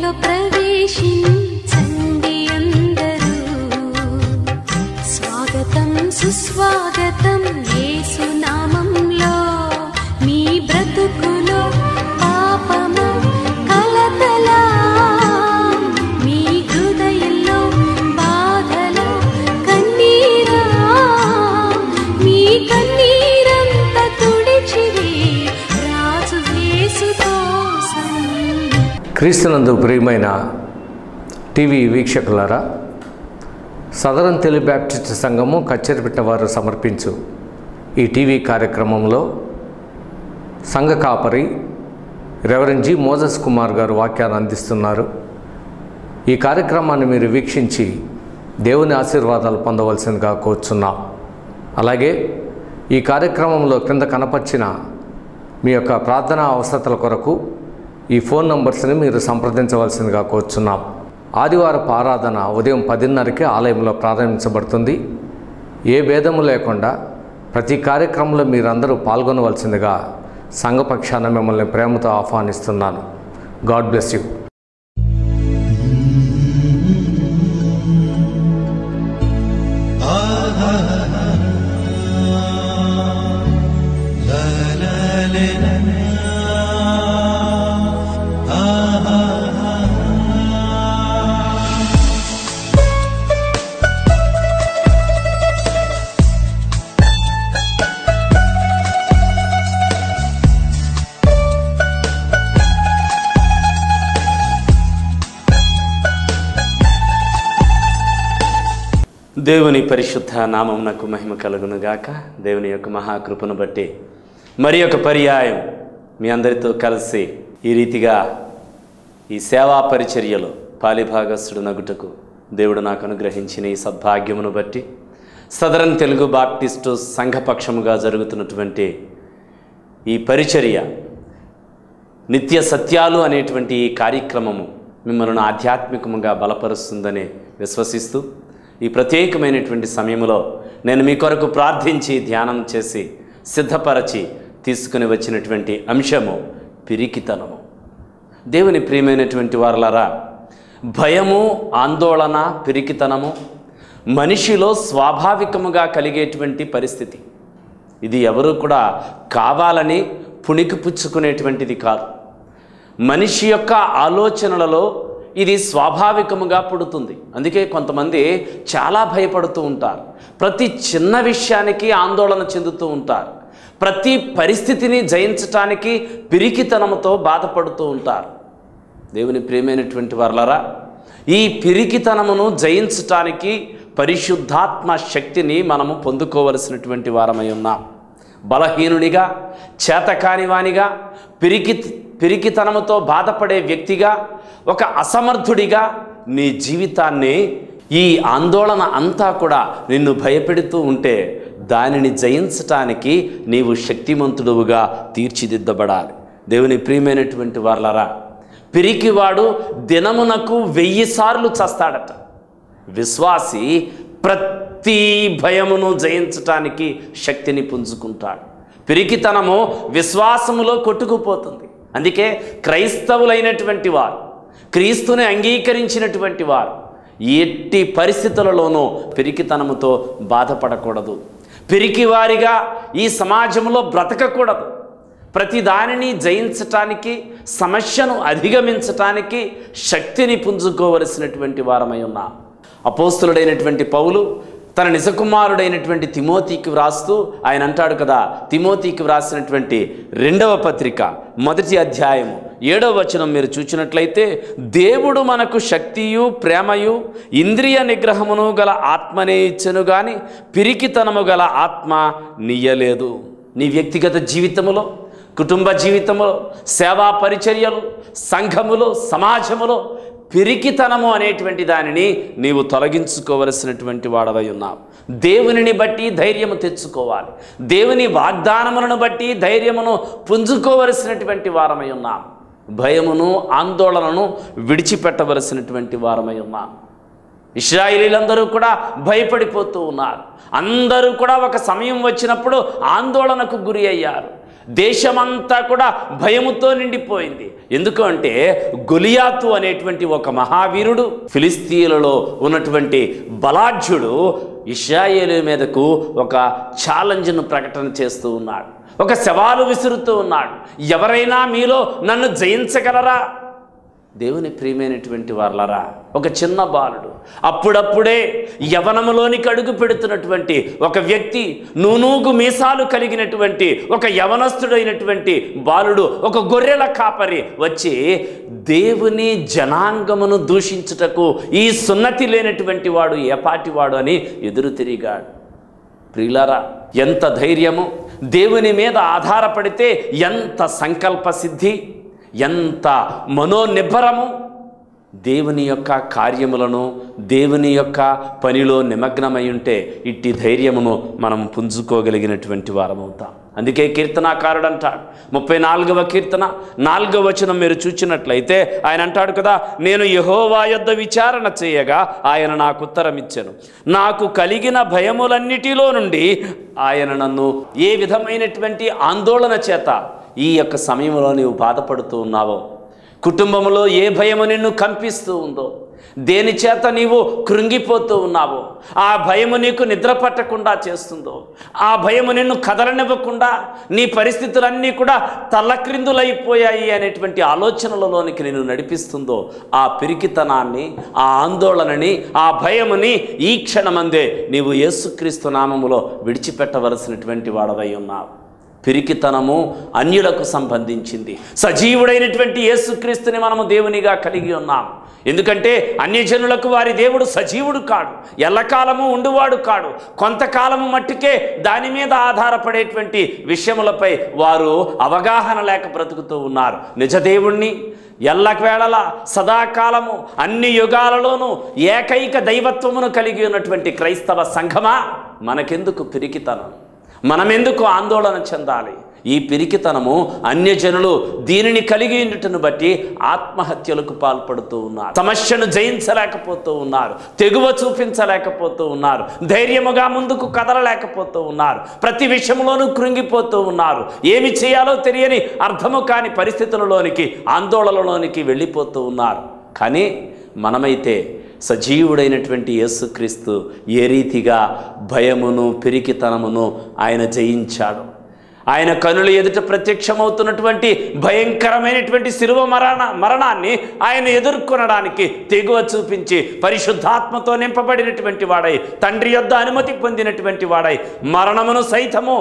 ప్రవేశించండి అందరూ స్వాగతం సుస్వాగతం యేసు నామంలో మీ బ్రతుకులో పాపము కలతలా మీ హృదయంలో బాధలో కన్నీరా మీ కన్నీరంత తుడిచివే రాజు యేసు కోసం క్రీస్తునందు ప్రియమైన టీవీ వీక్షకులారా సదరన్ తెలుగు బ్యాప్టిస్ట్ సంఘము కచ్చెరపిట్ట వారు సమర్పించు ఈ టీవీ కార్యక్రమంలో సంఘ కాపరి రెవరెండ్ జి మోజస్ కుమార్ గారు వాక్యాన్ని అందిస్తున్నారు ఈ కార్యక్రమాన్ని మీరు వీక్షించి దేవుని ఆశీర్వాదాలు పొందవలసిందిగా కోరుచున్నాం అలాగే ఈ కార్యక్రమంలో క్రింద కనపరిచిన మీ యొక్క ప్రార్థనా అవసరతల కొరకు ఈ ఫోన్ నంబర్స్ని మీరు సంప్రదించవలసిందిగా కోరుచున్నాం ఆదివారపు ఆరాధన ఉదయం పదిన్నరకి ఆలయంలో ప్రారంభించబడుతుంది ఏ భేదము లేకుండా ప్రతి కార్యక్రమంలో మీరందరూ పాల్గొనవలసిందిగా సంఘపక్షాన మిమ్మల్ని ప్రేమతో ఆహ్వానిస్తున్నాను గాడ్ బ్లెస్ యూ దేవుని పరిశుద్ధ నామమునకు మహిమ కలుగును గాక దేవుని యొక్క మహాకృపను బట్టి మరి ఒక పర్యాయం మీ అందరితో కలిసి ఈ రీతిగా ఈ సేవా పరిచర్యలో పాలిభాగస్థుడు నగుటకు దేవుడు నాకు అనుగ్రహించిన ఈ సద్భాగ్యమును బట్టి సదరన్ తెలుగు బాప్టిస్టు సంఘపక్షముగా జరుగుతున్నటువంటి ఈ పరిచర్య నిత్య సత్యాలు అనేటువంటి ఈ కార్యక్రమము మిమ్మల్ని ఆధ్యాత్మికముగా బలపరుస్తుందని విశ్వసిస్తూ ఈ ప్రత్యేకమైనటువంటి సమయంలో నేను మీ కొరకు ప్రార్థించి ధ్యానం చేసి సిద్ధపరచి తీసుకుని వచ్చినటువంటి అంశము పిరికితనము దేవుని ప్రియమైనటువంటి వారలారా భయము ఆందోళన పిరికితనము మనిషిలో స్వాభావికముగా కలిగేటువంటి పరిస్థితి ఇది ఎవరు కూడా కావాలని పుణికి పుచ్చుకునేటువంటిది కాదు మనిషి యొక్క ఆలోచనలలో ఇది స్వాభావికముగా పుడుతుంది అందుకే కొంతమంది చాలా భయపడుతూ ఉంటారు ప్రతి చిన్న విషయానికి ఆందోళన చెందుతూ ఉంటారు ప్రతి పరిస్థితిని జయించటానికి పిరికితనంతో బాధపడుతూ ఉంటారు దేవుని ప్రియమైనటువంటి వారలరా ఈ పిరికితనమును జయించటానికి పరిశుద్ధాత్మ శక్తిని మనము పొందుకోవలసినటువంటి వారమై ఉన్నాం బలహీనునిగా చేతకానివానిగా పిరికి పిరికితనముతో బాధపడే వ్యక్తిగా ఒక అసమర్థుడిగా నీ జీవితాన్ని ఈ ఆందోళన అంతా కూడా నిన్ను భయపెడుతూ ఉంటే దానిని జయించటానికి నీవు శక్తిమంతుడువుగా తీర్చిదిద్దబడాలి దేవుని ప్రియమైనటువంటి వార్లరా పిరికివాడు దినమునకు వెయ్యి సార్లు చస్తాడట విశ్వాసి ప్రతి భయమును జయించటానికి శక్తిని పుంజుకుంటాడు పిరికితనము విశ్వాసములో కొట్టుకుపోతుంది అందుకే క్రైస్తవులైనటువంటి వారు క్రీస్తుని అంగీకరించినటువంటి వారు ఎట్టి పరిస్థితులలోనూ పిరికితనముతో బాధపడకూడదు పిరికివారిగా ఈ సమాజంలో బ్రతకకూడదు ప్రతి దానిని జయించటానికి సమస్యను అధిగమించటానికి శక్తిని పుంజుకోవలసినటువంటి వారమై ఉన్నాం అపోస్తులుడైనటువంటి పౌలు తన నిజకుమారుడైనటువంటి తిమోతికి వ్రాస్తూ ఆయన అంటాడు కదా తిమోతికి వ్రాసినటువంటి రెండవ పత్రిక మొదటి అధ్యాయము ఏడవ వచనం మీరు చూచినట్లయితే దేవుడు మనకు శక్తియు ప్రేమయు ఇంద్రియ నిగ్రహమును గల ఆత్మనే ఇచ్చెను గాని పిరికితనము గల ఆత్మ నీయలేదు నీ వ్యక్తిగత జీవితములో కుటుంబ జీవితములో సేవా పరిచర్యలు సంఘములో సమాజములో పిరికితనము అనేటువంటి దానిని నీవు తొలగించుకోవలసినటువంటి వాడవై ఉన్నావు దేవునిని బట్టి ధైర్యము తెచ్చుకోవాలి దేవుని వాగ్దానములను బట్టి ధైర్యమును పుంజుకోవలసినటువంటి వారమై ఉన్నాం భయమును ఆందోళనను విడిచిపెట్టవలసినటువంటి వారమై ఉన్నాం ఇస్రాయిలీలందరూ కూడా భయపడిపోతూ ఉన్నారు అందరూ కూడా ఒక సమయం వచ్చినప్పుడు ఆందోళనకు గురి అయ్యారు దేశమంతా కూడా భయముతో నిండిపోయింది ఎందుకు అంటే గొలియాతు అనేటువంటి ఒక మహావీరుడు ఫిలిస్తీన్లలో ఉన్నటువంటి బలాఢ్యుడు ఇస్రాయేలు మీదకు ఒక ఛాలెంజ్ను ప్రకటన చేస్తూ ఉన్నాడు ఒక సవాలు విసురుతూ ఉన్నాడు ఎవరైనా మీలో నన్ను జయించగలరా దేవుని ప్రియమైనటువంటి వాళ్ళరా ఒక చిన్న బాలుడు అప్పుడప్పుడే యవనములోనికి అడుగు పెడుతున్నటువంటి ఒక వ్యక్తి నూనూగు మీసాలు కలిగినటువంటి ఒక యవనస్తుడైనటువంటి బాలుడు ఒక గొర్రెల కాపరి వచ్చి దేవుని జనాంగమును దూషించుటకు ఈ సున్నతి లేనటువంటి వాడు ఏపాటివాడు అని ఎదురు తిరిగాడు ప్రియులారా ఎంత ధైర్యము దేవుని మీద ఆధారపడితే ఎంత సంకల్ప సిద్ధి ఎంత మనోనిబ్బరము దేవుని యొక్క కార్యములను దేవుని యొక్క పనిలో నిమగ్నమై ఉంటే ఇట్టి ధైర్యమును మనం పుంజుకోగలిగినటువంటి వారమవుతాం అందుకే కీర్తనాకారుడు అంటాడు ముప్పై నాలుగవ కీర్తన నాలుగవ వచనం మీరు చూచినట్లయితే ఆయన అంటాడు కదా నేను యహోవా యొద్ద విచారణ చేయగా ఆయన నాకు ఉత్తరం ఇచ్చాను నాకు కలిగిన భయములన్నిటిలో నుండి ఆయన నన్ను ఏ విధమైనటువంటి ఆందోళన చేత ఈ యొక్క సమయంలో నీవు బాధపడుతూ ఉన్నావో కుటుంబంలో ఏ భయము నిన్ను కంపిస్తూ ఉందో దేని చేత నీవు కృంగిపోతూ ఉన్నావో ఆ భయము నీకు నిద్ర పట్టకుండా చేస్తుందో ఆ భయము నిన్ను కదలనివ్వకుండా నీ పరిస్థితులన్నీ కూడా తల్లక్రిందులైపోయాయి అనేటువంటి ఆలోచనలలోనికి నిన్ను నడిపిస్తుందో ఆ పిరికితనాన్ని ఆ ఆందోళనని ఆ భయముని ఈ క్షణమందే నీవు యేసుక్రీస్తు నామములో విడిచిపెట్టవలసినటువంటి వాడవై ఉన్నావు పిరికితనము అన్యులకు సంబంధించింది సజీవుడైనటువంటి యేసుక్రీస్తుని మనము దేవునిగా కలిగి ఉన్నాం ఎందుకంటే అన్యజనులకు వారి దేవుడు సజీవుడు కాడు ఎల్లకాలము ఉండువాడు కాడు కొంతకాలము మట్టుకే దాని మీద ఆధారపడేటువంటి విషయములపై వారు అవగాహన లేక బ్రతుకుతూ ఉన్నారు నిజదేవుణ్ణి ఎల్లవేళల సదాకాలము అన్ని యుగాలలోనూ ఏకైక దైవత్వమును కలిగి ఉన్నటువంటి క్రైస్తవ సంఘమా మనకెందుకు పిరికితనం మనమెందుకు ఆందోళన చెందాలి ఈ పిరికితనము అన్యజనులు దీనిని కలిగి ఉండుటను బట్టి ఆత్మహత్యలకు పాల్పడుతూ ఉన్నారు సమస్యను జయించలేకపోతూ ఉన్నారు తెగువ చూపించలేకపోతూ ఉన్నారు ధైర్యముగా ముందుకు కదలలేకపోతూ ఉన్నారు ప్రతి విషయంలోనూ కృంగిపోతూ ఉన్నారు ఏమి చేయాలో తెలియని అర్థము కాని పరిస్థితులలోనికి ఆందోళనలోనికి వెళ్ళిపోతూ ఉన్నారు కానీ మనమైతే సజీవుడైనటువంటి యేసుక్రీస్తు ఏ రీతిగా భయమును పిరికితనమును ఆయన జయించాడు ఆయన కనుల ఎదుట ప్రత్యక్షమవుతున్నటువంటి భయంకరమైనటువంటి శిలువ మరణ మరణాన్ని ఆయన ఎదుర్కొనడానికి తెగువ చూపించి పరిశుద్ధాత్మతో నింపబడినటువంటి వాడై తండ్రి యొద్ద అనుమతి పొందినటువంటి వాడై మరణమును సైతము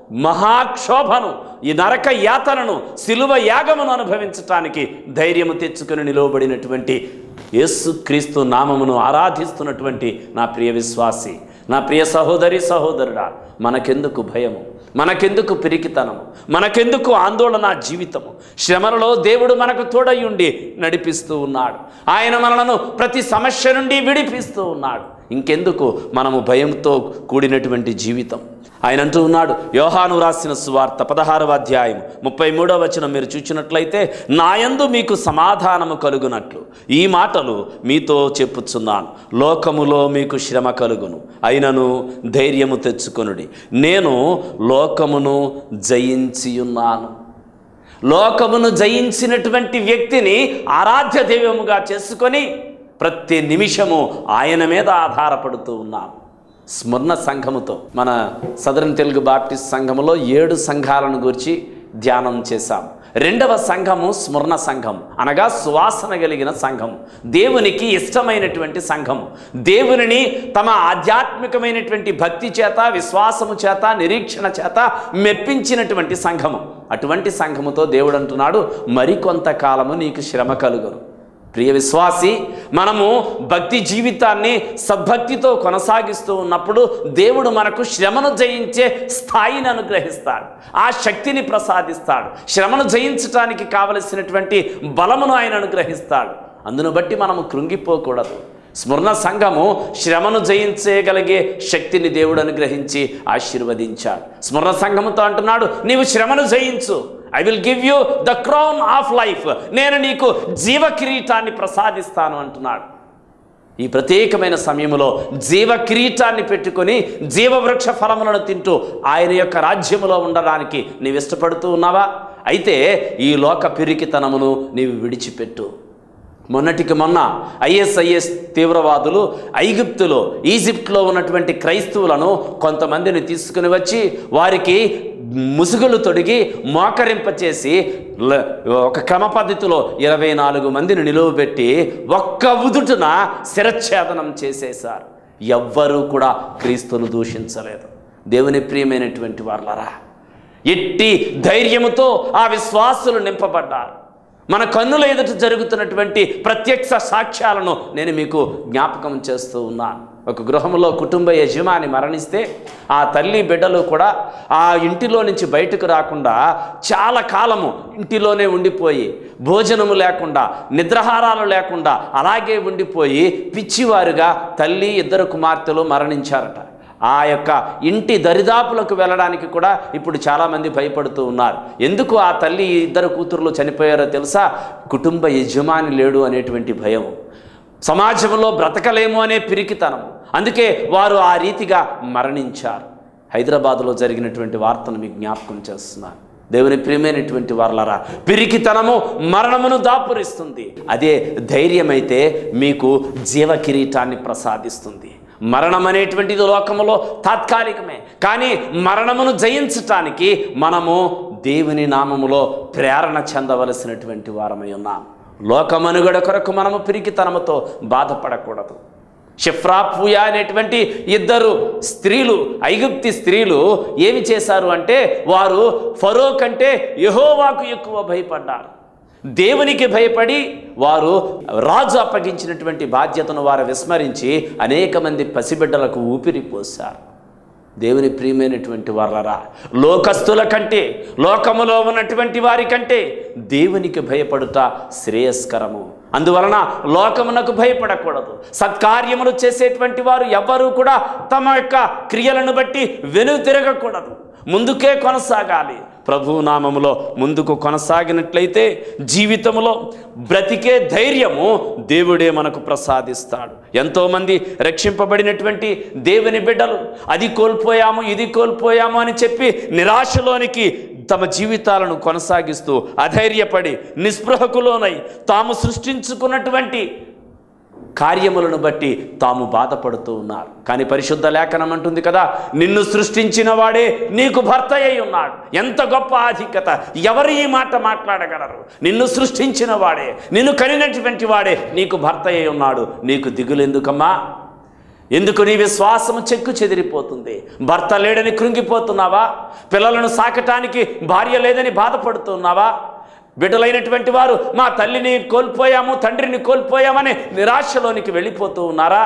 మహాక్షోభను ఈ నరక యాతనను శిలువ యాగమును అనుభవించటానికి ధైర్యము తెచ్చుకుని నిలువబడినటువంటి యేసుక్రీస్తు నామమును ఆరాధిస్తున్నటువంటి నా ప్రియ విశ్వాసి నా ప్రియ సహోదరి సహోదరుడా మనకెందుకు భయము మనకెందుకు పిరికితనము మనకెందుకు ఆందోళన జీవితము శ్రమలలో దేవుడు మనకు తోడయ్యుండి నడిపిస్తూ ఉన్నాడు ఆయన మనలను ప్రతి సమస్య నుండి విడిపిస్తూ ఉన్నాడు ఇంకెందుకు మనము భయంతో కూడినటువంటి జీవితం ఆయన అంటూ ఉన్నాడు యోహాను రాసిన సువార్త పదహారవ అధ్యాయం ముప్పై మూడవ వచనం మీరు చూచినట్లయితే నాయందు మీకు సమాధానము కలుగునట్లు ఈ మాటలు మీతో చెప్పుచున్నాను లోకములో మీకు శ్రమ కలుగును అయినను ధైర్యము తెచ్చుకొనుడి నేను లోకమును జయించియున్నాను లోకమును జయించినటువంటి వ్యక్తిని ఆరాధ్య దైవముగా చేసుకొని ప్రతి నిమిషము ఆయన మీద ఆధారపడుతూ ఉన్నాం స్మరణ సంఘముతో మన సదరన్ తెలుగు బాప్టిస్ట్ సంఘములో ఏడు సంఘాలను గురించి ధ్యానం చేశాం రెండవ సంఘము స్మరణ సంఘం అనగా సువాసన కలిగిన సంఘం దేవునికి ఇష్టమైనటువంటి సంఘము దేవునిని తమ ఆధ్యాత్మికమైనటువంటి భక్తి చేత విశ్వాసము చేత నిరీక్షణ చేత మెప్పించినటువంటి సంఘము అటువంటి సంఘముతో దేవుడు అంటున్నాడు మరికొంతకాలము నీకు శ్రమ కలుగును ప్రియ విశ్వాసి మనము భక్తి జీవితాన్ని సద్భక్తితో కొనసాగిస్తూ ఉన్నప్పుడు దేవుడు మనకు శ్రమను జయించే స్థాయిని అనుగ్రహిస్తాడు ఆ శక్తిని ప్రసాదిస్తాడు శ్రమను జయించటానికి కావలసినటువంటి బలమును ఆయన అనుగ్రహిస్తాడు అందును బట్టి మనము కృంగిపోకూడదు స్మరణ సంఘము శ్రమను జయించగలిగే శక్తిని దేవుడు అనుగ్రహించి ఆశీర్వదించాడు స్మరణ సంఘముతో అంటున్నాడు నీవు శ్రమను జయించు I will give you the crown of life నేను నీకు జీవ కిరీటాన్ని ప్రసాదిస్తాను అంటున్నాడు ఈ ప్రత్యేకమైన సమయంలో జీవ కిరీటాన్ని పెట్టుకొని జీవవృక్ష ఫలములను తింటూ ఆయన యొక్క రాజ్యములో ఉండడానికి నీవు ఇష్టపడుతూ ఉన్నావా అయితే ఈ లోక పిరికితనమును నీవు విడిచిపెట్టు మొన్నటికి మొన్న ఐఎస్ఐఎస్ తీవ్రవాదులు ఐగుప్తులో ఈజిప్ట్లో ఉన్నటువంటి క్రైస్తవులను కొంతమందిని తీసుకుని వచ్చి వారికి ముసుగులు తొడిగి మోకరింపచేసి ల- ఒక క్రమ పద్ధతిలో ఇరవై నాలుగు మందిని నిలువబెట్టి ఒక్క ఉదుటున శిరచ్ఛేదనం చేసేశారు ఎవ్వరూ కూడా క్రీస్తును దూషించలేదు దేవుని ప్రియమైనటువంటి వాళ్ళరా ఎట్టి ధైర్యముతో ఆ విశ్వాసులు నింపబడ్డారు మన కన్నుల ఎదుట జరుగుతున్నటువంటి ప్రత్యక్ష సాక్ష్యాలను నేను మీకు జ్ఞాపకం చేస్తూ ఉన్నాను ఒక గృహంలో కుటుంబ యజమాని మరణిస్తే ఆ తల్లి బిడ్డలు కూడా ఆ ఇంటిలో నుంచి బయటకు రాకుండా చాలా కాలము ఇంటిలోనే ఉండిపోయి భోజనము లేకుండా నిద్రాహారాలు లేకుండా అలాగే ఉండిపోయి పిచ్చివారుగా తల్లి ఇద్దరు కుమార్తెలు మరణించారట ఆ యొక్క ఇంటి దరిదాపులకు వెళ్ళడానికి కూడా ఇప్పుడు చాలామంది భయపడుతూ ఉన్నారు ఎందుకు ఆ తల్లి ఈ ఇద్దరు కూతుర్లు చనిపోయారో తెలుసా కుటుంబ యజమాని లేడు అనేటువంటి భయం సమాజంలో బ్రతకలేము అనే పిరికితనం అందుకే వారు ఆ రీతిగా మరణించారు హైదరాబాదులో జరిగినటువంటి వార్తను మీకు జ్ఞాపకం చేస్తున్నాను దేవుని ప్రియమైనటువంటి వారలరా పిరికితనము మరణమును దాపురిస్తుంది అదే ధైర్యమైతే మీకు జీవ కిరీటాన్ని ప్రసాదిస్తుంది మరణం అనేటువంటిది లోకములో తాత్కాలికమే కానీ మరణమును జయించటానికి మనము దేవుని నామములో ప్రేరణ చెందవలసినటువంటి వారమై ఉన్నాం లోకమనుగడ కొరకు మనము పిరికితనముతో బాధపడకూడదు షిఫ్రా పూయా అనేటువంటి ఇద్దరు స్త్రీలు ఐగుప్తి స్త్రీలు ఏమి చేశారు అంటే వారు ఫరో కంటే యహోవాకు ఎక్కువ భయపడ్డారు దేవునికి భయపడి వారు రాజు అప్పగించినటువంటి బాధ్యతను వారు విస్మరించి అనేక మంది పసిబిడ్డలకు ఊపిరి పోశారు దేవుని ప్రియమైనటువంటి వారలరా లోకస్తుల కంటే లోకములో ఉన్నటువంటి వారి కంటే దేవునికి భయపడుట శ్రేయస్కరము అందువలన లోకమునకు భయపడకూడదు సత్కార్యములు చేసేటువంటి వారు ఎవ్వరూ కూడా తమ యొక్క క్రియలను బట్టి వెను తిరగకూడదు ముందుకే కొనసాగాలి ప్రభు నామములో ముందుకు కొనసాగినట్లయితే జీవితంలో బ్రతికే ధైర్యము దేవుడే మనకు ప్రసాదిస్తాడు ఎంతోమంది రక్షింపబడినటువంటి దేవుని బిడ్డలు అది కోల్పోయాము ఇది కోల్పోయాము అని చెప్పి నిరాశలోనికి తమ జీవితాలను కొనసాగిస్తూ అధైర్యపడి నిస్పృహకులోనై తాము సృష్టించుకున్నటువంటి కార్యములను బట్టి తాము బాధపడుతూ ఉన్నారు కానీ పరిశుద్ధ లేఖనం అంటుంది కదా నిన్ను సృష్టించిన వాడే నీకు భర్త అయి ఉన్నాడు ఎంత గొప్ప ఆధిక్యత ఎవరు ఈ మాట మాట్లాడగలరు నిన్ను సృష్టించిన వాడే నిన్ను కనినటువంటి వాడే నీకు భర్త అయి ఉన్నాడు నీకు దిగులెందుకమ్మా ఎందుకు నీ విశ్వాసము చెక్కు చెదిరిపోతుంది భర్త లేడని కృంగిపోతున్నావా పిల్లలను సాకటానికి భార్య లేదని బాధపడుతున్నావా బిడ్డలైనటువంటి వారు మా తల్లిని కోల్పోయాము తండ్రిని కోల్పోయామని నిరాశలోనికి వెళ్ళిపోతూ ఉన్నారా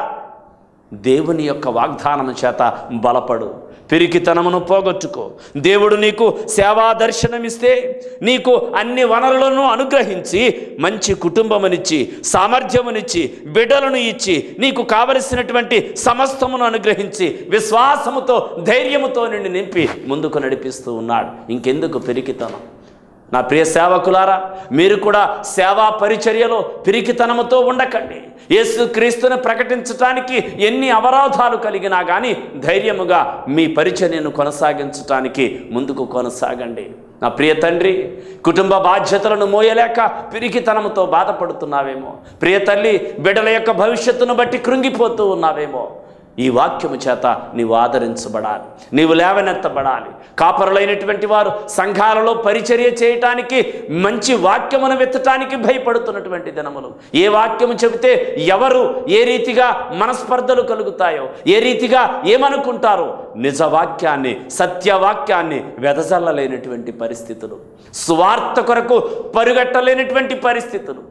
దేవుని యొక్క వాగ్దానం చేత బలపడు పిరికితనమును పోగొట్టుకో దేవుడు నీకు సేవా దర్శనమిస్తే నీకు అన్ని వనరులను అనుగ్రహించి మంచి కుటుంబమునిచ్చి సామర్థ్యమునిచ్చి బిడ్డలను ఇచ్చి నీకు కావలసినటువంటి సమస్తమును అనుగ్రహించి విశ్వాసముతో ధైర్యముతో నిన్ను నింపి ముందుకు నడిపిస్తూ ఉన్నాడు ఇంకెందుకు పిరికితనం నా ప్రియ సేవకులారా మీరు కూడా సేవా పరిచర్యలో పిరికితనముతో ఉండకండి యేసు క్రీస్తుని ప్రకటించటానికి ఎన్ని అవరోధాలు కలిగినా కానీ ధైర్యముగా మీ పరిచర్యను కొనసాగించటానికి ముందుకు కొనసాగండి నా ప్రియ తండ్రి కుటుంబ బాధ్యతలను మోయలేక పిరికితనముతో బాధపడుతున్నావేమో ప్రియ తల్లి బిడ్డల యొక్క భవిష్యత్తును బట్టి కృంగిపోతూ ఉన్నావేమో ఈ వాక్యము చేత నీవు ఆదరించబడాలి నీవు లేవనెత్తబడాలి కాపరులైనటువంటి వారు సంఘాలలో పరిచర్య చేయటానికి మంచి వాక్యమును వెత్తటానికి భయపడుతున్నటువంటి దినములు ఏ వాక్యము చెబితే ఎవరు ఏ రీతిగా మనస్పర్ధలు కలుగుతాయో ఏ రీతిగా ఏమనుకుంటారో నిజ వాక్యాన్ని సత్యవాక్యాన్ని వెదజల్లలేనటువంటి పరిస్థితులు స్వార్థ కొరకు పరుగట్టలేనటువంటి పరిస్థితులు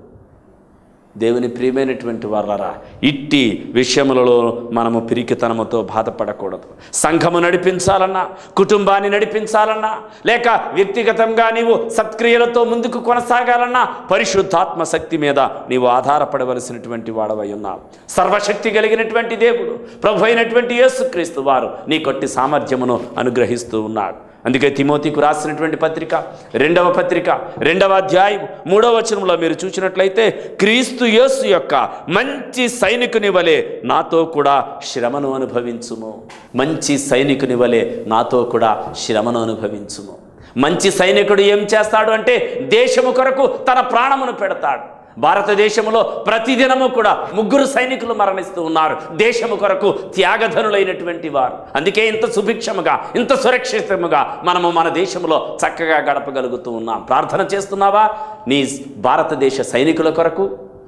దేవుని ప్రియమైనటువంటి వారరా ఇట్టి విషయములలో మనము పిరికితనముతో బాధపడకూడదు సంఘము నడిపించాలన్నా కుటుంబాన్ని నడిపించాలన్నా లేక వ్యక్తిగతంగా నీవు సత్క్రియలతో ముందుకు కొనసాగాలన్నా పరిశుద్ధాత్మ శక్తి మీద నీవు ఆధారపడవలసినటువంటి వాడవై ఉన్నావు సర్వశక్తి కలిగినటువంటి దేవుడు ప్రభు అయినటువంటి యేసుక్రీస్తు వారు నీ కొట్టి సామర్థ్యమును అనుగ్రహిస్తూ ఉన్నాడు అందుకే తిమోతికు రాసినటువంటి పత్రిక రెండవ పత్రిక రెండవ అధ్యాయం మూడవ వచనంలో మీరు చూసినట్లయితే క్రీస్తు యేసు యొక్క మంచి సైనికుని వలె నాతో కూడా శ్రమను అనుభవించుము మంచి సైనికుని వలె నాతో కూడా శ్రమను అనుభవించుము మంచి సైనికుడు ఏం చేస్తాడు అంటే దేశము కొరకు తన ప్రాణమును పెడతాడు భారతదేశంలో ప్రతిదినము కూడా ముగ్గురు సైనికులు మరణిస్తూ ఉన్నారు దేశము కొరకు త్యాగధనులైనటువంటి వారు అందుకే ఇంత సుభిక్షముగా ఇంత సురక్షితముగా మనము మన దేశంలో చక్కగా గడపగలుగుతూ ఉన్నాం ప్రార్థన చేస్తున్నావా నీ భారతదేశ సైనికుల కొరకు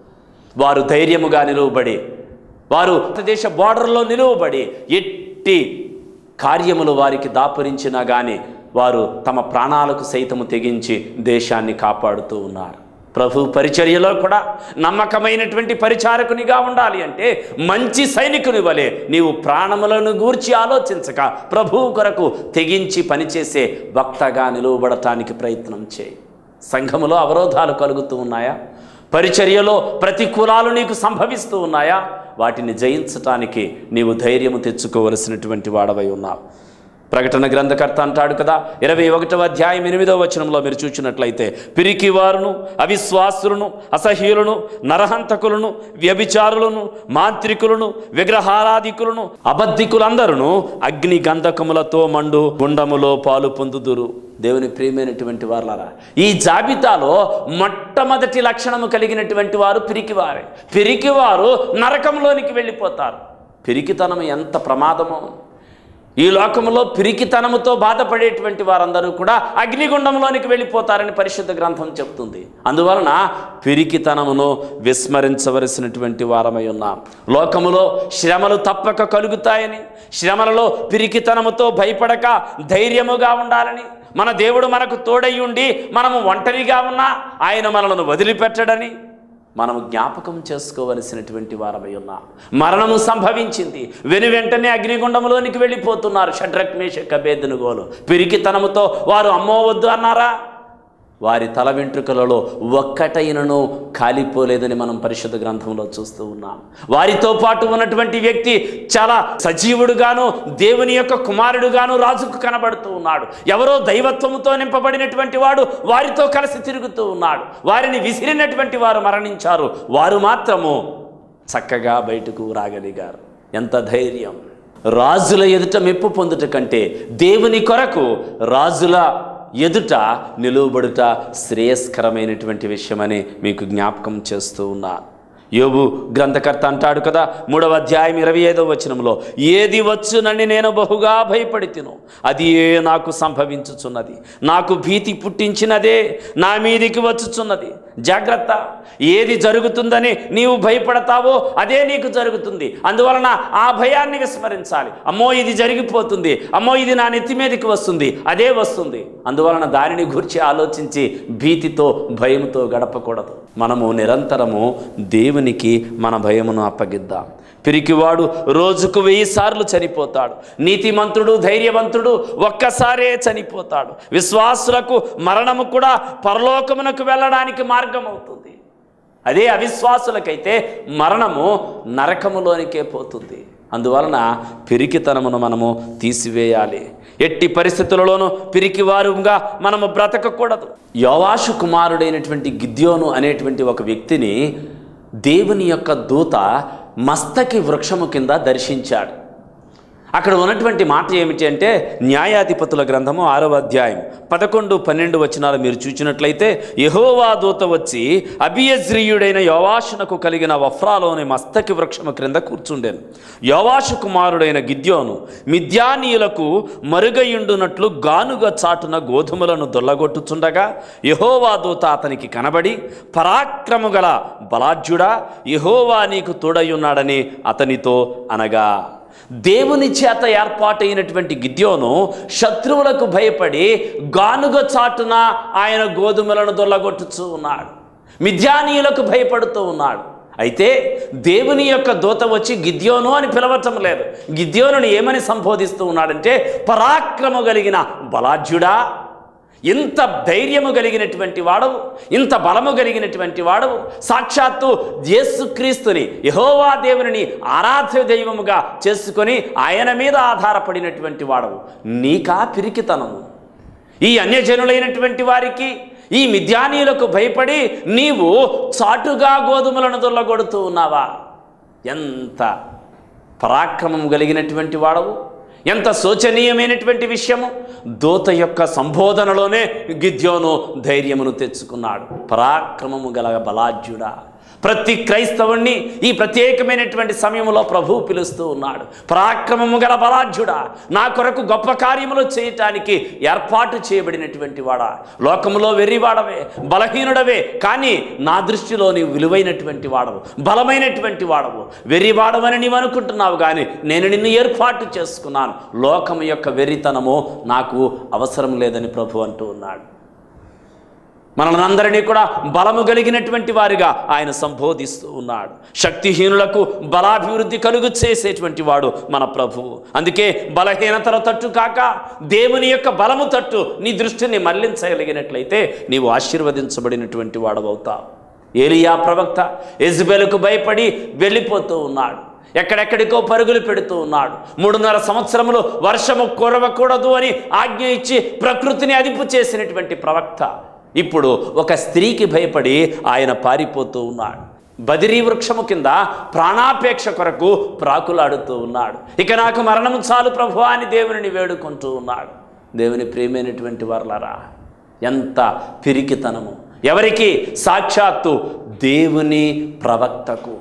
వారు ధైర్యముగా నిలువబడి వారు భారతదేశ బోర్డర్లో నిలువబడి ఎట్టి కార్యములు వారికి దాపురించినా కానీ వారు తమ ప్రాణాలకు సైతము తెగించి దేశాన్ని కాపాడుతూ ఉన్నారు ప్రభు పరిచర్యలో కూడా నమ్మకమైనటువంటి పరిచారకునిగా ఉండాలి అంటే మంచి సైనికుని వలె నీవు ప్రాణములను గూర్చి ఆలోచించక ప్రభువు కొరకు తెగించి పనిచేసే వక్తగా నిలువబడటానికి ప్రయత్నం చేయి సంఘములో అవరోధాలు కలుగుతూ ఉన్నాయా పరిచర్యలో ప్రతికూలాలు నీకు సంభవిస్తూ ఉన్నాయా వాటిని జయించటానికి నీవు ధైర్యము తెచ్చుకోవలసినటువంటి వాడవై ఉన్నావు ప్రకటన గ్రంథకర్త అంటాడు కదా ఇరవై ఒకటవ అధ్యాయం ఎనిమిదవ వచనంలో మీరు చూసినట్లయితే పిరికి వారును అవిశ్వాసులను అసహ్యులను నరహంతకులను వ్యభిచారులను మాంత్రికులను విగ్రహారాధికులను అబద్ధికులందరూ అగ్ని గంధకములతో మండు గుండములో పాలు పొందుదురు దేవుని ప్రియమైనటువంటి వారులారా ఈ జాబితాలో మొట్టమొదటి లక్షణము కలిగినటువంటి వారు పిరికివారే పిరికివారు నరకంలోనికి వెళ్ళిపోతారు పిరికితనం ఎంత ప్రమాదమో ఈ లోకంలో పిరికితనముతో బాధపడేటువంటి వారందరూ కూడా అగ్నిగుండంలోనికి వెళ్ళిపోతారని పరిశుద్ధ గ్రంథం చెప్తుంది అందువలన పిరికితనమును విస్మరించవలసినటువంటి వారమై ఉన్నాం లోకములో శ్రమలు తప్పక కలుగుతాయని శ్రమలలో పిరికితనముతో భయపడక ధైర్యముగా ఉండాలని మన దేవుడు మనకు తోడై ఉండి మనము ఒంటరిగా ఉన్నా ఆయన మనలను వదిలిపెట్టడని మనము జ్ఞాపకం చేసుకోవలసినటువంటి వారమై ఉన్నాం మరణము సంభవించింది వెను వెంటనే అగ్నిగుండంలోనికి వెళ్ళిపోతున్నారు షడ్రక్ మేషక్ అభేదనుగోలు పిరికితనముతో వారు అమ్మవద్దు అన్నారా వారి తల వెంట్రుకలలో ఒక్కటైనను కాలిపోలేదని మనం పరిశుద్ధ గ్రంథంలో చూస్తూ ఉన్నాం వారితో పాటు ఉన్నటువంటి వ్యక్తి చాలా సజీవుడుగాను దేవుని యొక్క కుమారుడుగాను రాజుకు కనబడుతూ ఉన్నాడు ఎవరో దైవత్వముతో నింపబడినటువంటి వాడు వారితో కలిసి తిరుగుతూ ఉన్నాడు వారిని విసిరినటువంటి వారు మరణించారు వారు మాత్రము చక్కగా బయటకు రాగలిగారు ఎంత ధైర్యం రాజుల ఎదుట మెప్పు పొందుట కంటే దేవుని కొరకు రాజుల ఎదుట నిలువబడుట శ్రేయస్కరమైనటువంటి విషయమని మీకు జ్ఞాపకం చేస్తూ ఉన్నా యోబు గ్రంథకర్త అంటాడు కదా మూడవ అధ్యాయం ఇరవై ఐదవ వచనంలో ఏది వచ్చునని నేను బహుగా భయపడి తిను అది ఏ నాకు సంభవించుచున్నది నాకు భీతి పుట్టించినదే నా మీదికి వచ్చుచున్నది జాగ్రత్త ఏది జరుగుతుందని నీవు భయపడతావో అదే నీకు జరుగుతుంది అందువలన ఆ భయాన్ని విస్మరించాలి అమ్మో ఇది జరిగిపోతుంది అమ్మో ఇది నా నెత్తి మీదకి వస్తుంది అదే వస్తుంది అందువలన దానిని గురించి ఆలోచించి భీతితో భయముతో గడపకూడదు మనము నిరంతరము దేవునికి మన భయమును అప్పగిద్దాం పిరికివాడు రోజుకు వెయ్యి సార్లు చనిపోతాడు నీతిమంతుడు ధైర్యవంతుడు ఒక్కసారే చనిపోతాడు విశ్వాసులకు మరణము కూడా పరలోకమునకు వెళ్ళడానికి మార్గం అవుతుంది అదే అవిశ్వాసులకైతే మరణము నరకములోనికే పోతుంది అందువలన పిరికితనమును మనము తీసివేయాలి ఎట్టి పరిస్థితులలోనూ పిరికివారుగా మనము బ్రతకకూడదు యోవాషు కుమారుడైనటువంటి గిద్యోను అనేటువంటి ఒక వ్యక్తిని దేవుని యొక్క దూత మస్తకి వృక్షము కింద దర్శించాడు అక్కడ ఉన్నటువంటి మాట ఏమిటి అంటే న్యాయాధిపతుల గ్రంథము ఆరవ అధ్యాయం పదకొండు పన్నెండు వచనాలు మీరు చూచినట్లయితే యహోవా దూత వచ్చి అభియజ్రీయుడైన యోవాషునకు కలిగిన వఫ్రాలోని మస్తకి వృక్షము క్రింద కూర్చుండెను యోవాషు కుమారుడైన గిద్యోను మిద్యానీయులకు మరుగయుండునట్లు గానుగ చాటున గోధుమలను దొల్లగొట్టుచుండగా యహోవా దూత అతనికి కనబడి పరాక్రము గల బలాఢ్యుడా యహోవా నీకు తోడయున్నాడని అతనితో అనగా దేవుని చేత ఏర్పాటైనటువంటి గిద్యోను శత్రువులకు భయపడి గానుగ చాటున ఆయన గోధుమలను దొల్లగొట్టుచూ ఉన్నాడు మిథ్యానీయులకు భయపడుతూ ఉన్నాడు అయితే దేవుని యొక్క దూత వచ్చి గిద్యోను అని పిలవటం లేదు గిద్యోనుని ఏమని సంబోధిస్తూ ఉన్నాడంటే పరాక్రమ కలిగిన బలాఢ్యుడా ఇంత ధైర్యము కలిగినటువంటి వాడవు ఇంత బలము కలిగినటువంటి వాడవు సాక్షాత్తు యేసుక్రీస్తుని యహోవా దేవుని ఆరాధ్య దైవముగా చేసుకొని ఆయన మీద ఆధారపడినటువంటి వాడవు నీకా పిరికితనము ఈ అన్యజనులైనటువంటి వారికి ఈ మిథ్యానీయులకు భయపడి నీవు చాటుగా గోధుమలను దొల్లగొడుతూ ఉన్నావా ఎంత పరాక్రమం కలిగినటువంటి వాడవు ఎంత శోచనీయమైనటువంటి విషయము దూత యొక్క సంబోధనలోనే గిద్యోను ధైర్యమును తెచ్చుకున్నాడు పరాక్రమము గల బలాజ్యుడా ప్రతి క్రైస్తవుణ్ణి ఈ ప్రత్యేకమైనటువంటి సమయంలో ప్రభు పిలుస్తూ ఉన్నాడు పరాక్రమము గల బలాఢ్యుడా నా కొరకు గొప్ప కార్యములు చేయటానికి ఏర్పాటు చేయబడినటువంటి వాడా లోకములో వెర్రివాడవే బలహీనుడవే కానీ నా దృష్టిలో నీవు విలువైనటువంటి వాడవు బలమైనటువంటి వాడవు వెర్రివాడవని నీవు అనుకుంటున్నావు కానీ నేను నిన్ను ఏర్పాటు చేసుకున్నాను లోకము యొక్క వెర్రితనము నాకు అవసరం లేదని ప్రభు అంటూ ఉన్నాడు మనలందరినీ కూడా బలము కలిగినటువంటి వారిగా ఆయన సంబోధిస్తూ ఉన్నాడు శక్తిహీనులకు బలాభివృద్ధి కలుగు చేసేటువంటి వాడు మన ప్రభువు అందుకే బలహీనతల తట్టు కాక దేవుని యొక్క బలము తట్టు నీ దృష్టిని మళ్లించగలిగినట్లయితే నీవు ఆశీర్వదించబడినటువంటి వాడవవుతావు ఏలియా ప్రవక్త ఎజ్బెలకు భయపడి వెళ్ళిపోతూ ఉన్నాడు ఎక్కడెక్కడికో పరుగులు పెడుతూ ఉన్నాడు మూడున్నర సంవత్సరములు వర్షము కురవకూడదు అని ఆజ్ఞ ఇచ్చి ప్రకృతిని అదుపు చేసినటువంటి ప్రవక్త ఇప్పుడు ఒక స్త్రీకి భయపడి ఆయన పారిపోతూ ఉన్నాడు బదిరీ వృక్షము కింద ప్రాణాపేక్ష కొరకు ప్రాకులాడుతూ ఉన్నాడు ఇక నాకు మరణము చాలు ప్రభు అని దేవుని వేడుకుంటూ ఉన్నాడు దేవుని ప్రియమైనటువంటి వర్లరా ఎంత పిరికితనము ఎవరికి సాక్షాత్తు దేవుని ప్రవక్తకు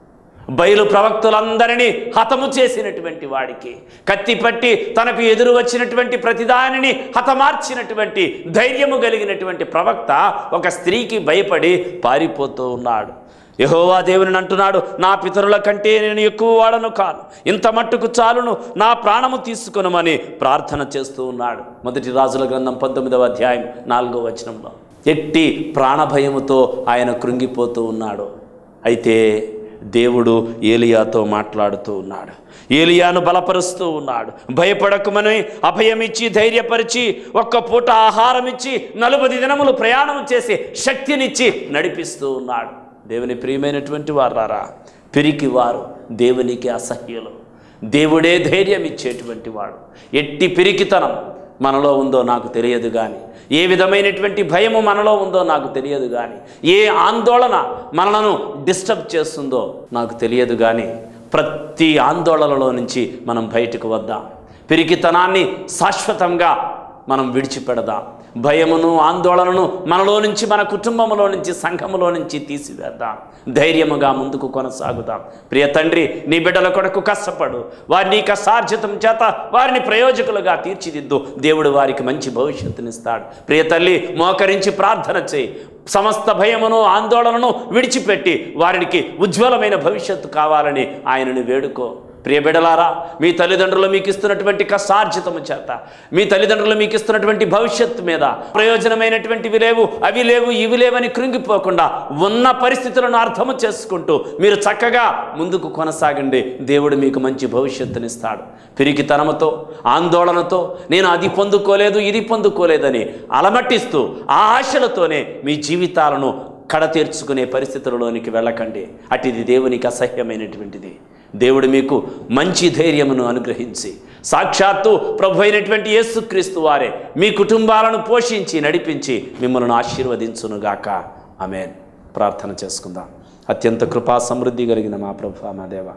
బయలు ప్రవక్తులందరినీ హతము చేసినటువంటి వాడికి కత్తి పట్టి తనకు ఎదురు వచ్చినటువంటి ప్రతిదానిని హతమార్చినటువంటి ధైర్యము కలిగినటువంటి ప్రవక్త ఒక స్త్రీకి భయపడి పారిపోతూ ఉన్నాడు యహోవా దేవుని అంటున్నాడు నా పితరుల కంటే నేను ఎక్కువ వాడను కాను ఇంత మట్టుకు చాలును నా ప్రాణము తీసుకొనమని ప్రార్థన చేస్తూ ఉన్నాడు మొదటి రాజుల గ్రంథం పంతొమ్మిదవ అధ్యాయం నాలుగో వచనంలో ఎట్టి ప్రాణభయముతో ఆయన కృంగిపోతూ ఉన్నాడు అయితే దేవుడు ఏలియాతో మాట్లాడుతూ ఉన్నాడు ఏలియాను బలపరుస్తూ ఉన్నాడు భయపడకుమని అభయమిచ్చి ధైర్యపరిచి ఒక్క పూట ఆహారం ఇచ్చి నలుబది దినములు ప్రయాణం చేసి శక్తినిచ్చి నడిపిస్తూ ఉన్నాడు దేవుని ప్రియమైనటువంటి వారారా పిరికి వారు దేవునికి అసహ్యులు దేవుడే ధైర్యం ఇచ్చేటువంటి వాడు ఎట్టి పిరికితనం మనలో ఉందో నాకు తెలియదు కానీ ఏ విధమైనటువంటి భయము మనలో ఉందో నాకు తెలియదు కానీ ఏ ఆందోళన మనలను డిస్టర్బ్ చేస్తుందో నాకు తెలియదు కానీ ప్రతి ఆందోళనలో నుంచి మనం బయటకు వద్దాం పిరికితనాన్ని శాశ్వతంగా మనం విడిచిపెడదాం భయమును ఆందోళనను మనలో నుంచి మన కుటుంబంలో నుంచి సంఘములో నుంచి తీసివేద్దాం ధైర్యముగా ముందుకు కొనసాగుదాం ప్రియ తండ్రి నీ బిడ్డల కొరకు కష్టపడు వారిని కష్టార్జితం చేత వారిని ప్రయోజకులుగా తీర్చిదిద్దు దేవుడు వారికి మంచి భవిష్యత్తునిస్తాడు ప్రియ తల్లి మోకరించి ప్రార్థన చేయి సమస్త భయమును ఆందోళనను విడిచిపెట్టి వారికి ఉజ్వలమైన భవిష్యత్తు కావాలని ఆయనను వేడుకో ప్రియ బిడలారా మీ తల్లిదండ్రులు మీకు ఇస్తున్నటువంటి కష్టార్జితము చేత మీ తల్లిదండ్రులు మీకు ఇస్తున్నటువంటి భవిష్యత్తు మీద ప్రయోజనమైనటువంటివి లేవు అవి లేవు ఇవి లేవని కృంగిపోకుండా ఉన్న పరిస్థితులను అర్థము చేసుకుంటూ మీరు చక్కగా ముందుకు కొనసాగండి దేవుడు మీకు మంచి భవిష్యత్తునిస్తాడు పిరికితనముతో ఆందోళనతో నేను అది పొందుకోలేదు ఇది పొందుకోలేదని అలమట్టిస్తూ ఆ ఆశలతోనే మీ జీవితాలను కడతీర్చుకునే పరిస్థితులలోనికి వెళ్ళకండి అటిది దేవునికి అసహ్యమైనటువంటిది దేవుడు మీకు మంచి ధైర్యమును అనుగ్రహించి సాక్షాత్తు ప్రభు అయినటువంటి యేసుక్రీస్తు వారే మీ కుటుంబాలను పోషించి నడిపించి మిమ్మల్ని ఆశీర్వదించునుగాక ఆమెన్ ప్రార్థన చేసుకుందాం అత్యంత కృపా సమృద్ధి కలిగిన మా ప్రభు మా దేవ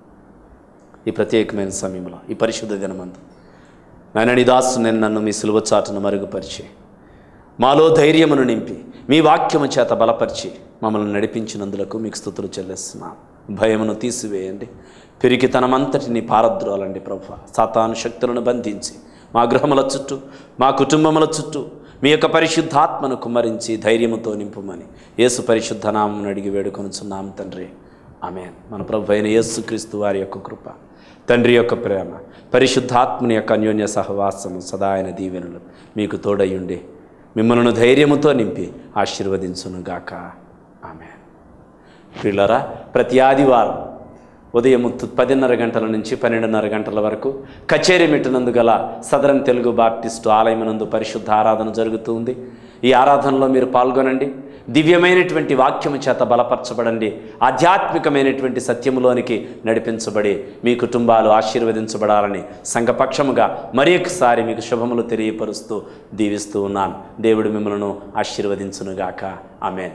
ఈ ప్రత్యేకమైన సమయంలో ఈ పరిశుద్ధ దినమందు నాయన నీ దాసు నేను నన్ను మీ సులువ చాటును మరుగుపరిచి మాలో ధైర్యమును నింపి మీ వాక్యము చేత బలపరిచి మమ్మల్ని నడిపించినందులకు మీకు స్థుతులు చెల్లిస్తున్నాం భయమును తీసివేయండి పిరికితనమంతటిని పారద్రోలండి ప్రభు సాతాను శక్తులను బంధించి మా గృహముల చుట్టూ మా కుటుంబముల చుట్టూ మీ యొక్క పరిశుద్ధాత్మను కుమ్మరించి ధైర్యముతో నింపుమని యేసు పరిశుద్ధ నామమును అడిగి వేడుకొనుచున్నాం తండ్రి ఆమెన్ మన ప్రభు అయిన యేసుక్రీస్తు వారి యొక్క కృప తండ్రి యొక్క ప్రేమ పరిశుద్ధాత్మని యొక్క అన్యోన్య సహవాసము సదా ఆయన దీవెనలు మీకు తోడయుండి మిమ్మల్ని ధైర్యముతో నింపి ఆశీర్వదించునుగాక ఆమె పిల్లరా ప్రతి ఆదివారం ఉదయం తు- పదిన్నర గంటల నుంచి పన్నెండున్నర గంటల వరకు కచేరీ మెట్టునందు గల సదరన్ తెలుగు బాప్టిస్టు ఆలయమునందు పరిశుద్ధ ఆరాధన జరుగుతూ ఉంది ఈ ఆరాధనలో మీరు పాల్గొనండి దివ్యమైనటువంటి వాక్యము చేత బలపరచబడండి ఆధ్యాత్మికమైనటువంటి సత్యములోనికి నడిపించబడి మీ కుటుంబాలు ఆశీర్వదించబడాలని సంఘపక్షముగా మరి ఒకసారి మీకు శుభములు తెలియపరుస్తూ దీవిస్తూ ఉన్నాను దేవుడు మిమ్మలను ఆశీర్వదించునుగాక ఆమెన్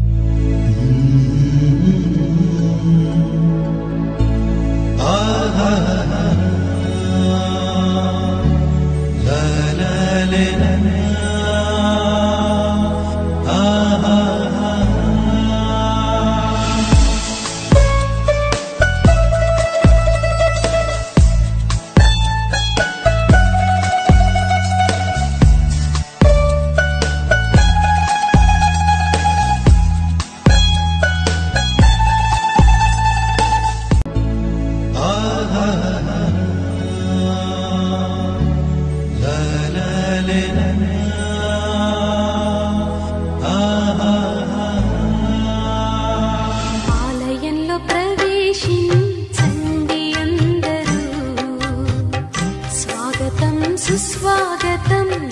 ఆలయంలో ప్రవేశించండి అందరూ స్వాగతం సుస్వాగతం